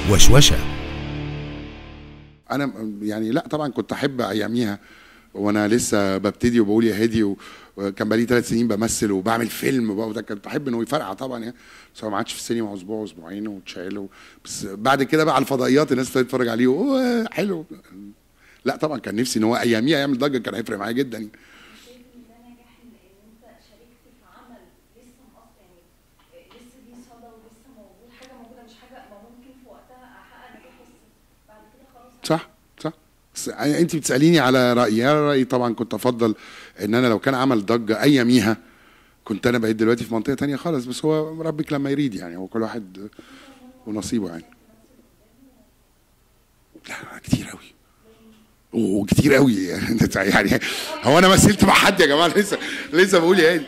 وشوشة انا يعني لا طبعا كنت احب اياميها وانا لسه ببتدي وبقول يا هادي و- وكان بقالي ثلاث سنين بمثل وبعمل فيلم بقى وده كنت احب انه يفرقع طبعا يعني بس هو ما عادش في السينما اسبوع اسبوعين واتشال و- بس بعد كده بقى على الفضائيات الناس ابتدت تتفرج عليه "أوه، حلو لا طبعا كان نفسي ان هو اياميها يعمل ضجه كان هيفرق معايا جدا يعني. شايف ان ده نجاح ان إن انت شاركت في عمل لسه مقص يعني لسه دي صدى ولسه موجود حاجه موجوده مش حاجه ما ممكن في وقتها احقق نجاح بس بعد كده خلاص صح صح بس انت بتساليني على رايي انا رايي طبعا كنت افضل ان انا لو كان عمل ضجه اياميها كنت انا بقيت دلوقتي في منطقه تانية خالص بس هو ربك لما يريد يعني هو كل واحد ونصيبه يعني لا كتير قوي اوه كتير قوي يعني هو انا مثلت مع حد يا جماعه لسه لسه بقول يا هادي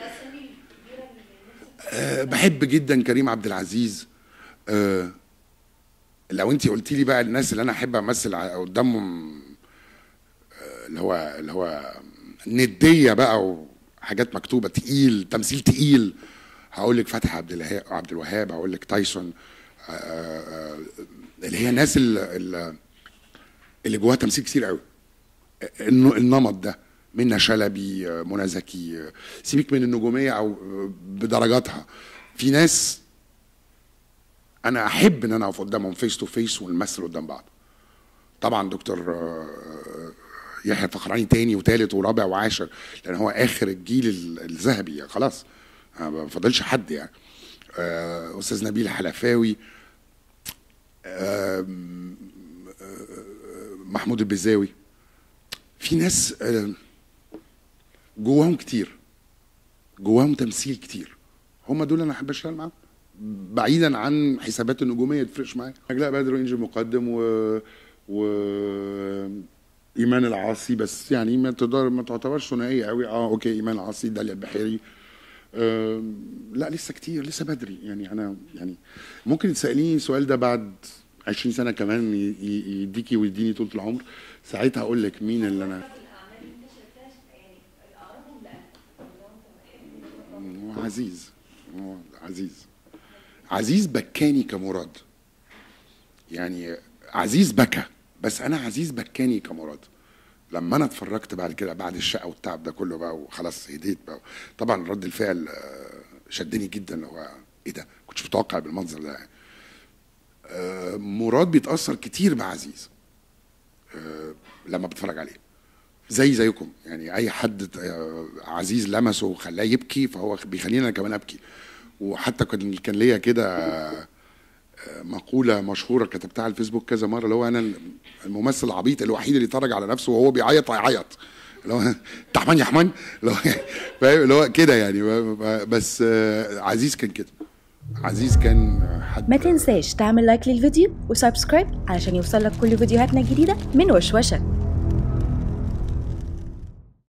أه بحب جدا كريم عبد العزيز أه لو انت قلتي لي بقى الناس اللي انا احب امثل ع- قدامهم آه، اللي هو اللي هو نديه بقى وحاجات مكتوبه تقيل تمثيل تقيل هقول لك فتحي عبد الوهاب عبد الوهاب هقول لك تايسون آه، آه، اللي هي الناس اللي, اللي- اللي جواها تمثيل كتير قوي الن- النمط ده منى شلبي آه، منى زكي آه، سيبك من النجوميه او آه، بدرجاتها في ناس انا احب ان انا اقف قدامهم فيس تو فيس ونمثل قدام بعض طبعا دكتور آه، يحيى فخراني تاني وتالت ورابع وعاشر لان هو اخر الجيل ال- الذهبي خلاص آه، ما فاضلش حد يعني آه، استاذ نبيل حلفاوي آم، آه، محمود البزاوي في ناس آه، جواهم كتير جواهم تمثيل كتير هم دول انا احب اشتغل معاهم بعيدا عن حسابات النجوميه تفرقش معايا نجلاء بدر وانجي مقدم و و ايمان العاصي بس يعني ما تقدر ما تعتبرش ثنائيه قوي اه اوكي ايمان العاصي داليا البحيري آم، لا لسه كتير لسه بدري يعني انا يعني ممكن تساليني السؤال ده بعد 20 سنه كمان ي- ي- يديكي ويديني طول العمر ساعتها اقول لك مين اللي انا الاعمال اللي انت شاركتها يعني الاقربهم لقلبك لو انت بتحب هو عزيز هو عزيز عزيز بكاني كمراد يعني عزيز بكى بس انا عزيز بكاني كمراد لما انا اتفرجت بعد كده بعد الشقه والتعب ده كله بقى وخلاص هديت بقى طبعا رد الفعل آه، شدني جدا اللي هو ايه ده كنتش متوقع بالمنظر ده يعني آه، مراد بيتاثر كتير بعزيز آه، لما بتفرج عليه زي زيكم يعني اي حد آه، عزيز لمسه وخلاه يبكي فهو بيخليني انا كمان ابكي وحتى كان كان ليا كده آه، مقوله مشهوره كتبتها على الفيسبوك كذا مره اللي هو انا الممثل العبيط الوحيد اللي يتفرج على نفسه وهو بيعيط هيعيط اللي هو تعبان يا حمان اللي هو فاهم اللي هو كده يعني بس آه، عزيز كان كده عزيز كان حد ما تنساش تعمل لايك للفيديو وسبسكرايب علشان يوصلك كل فيديوهاتنا الجديدة من وشوشة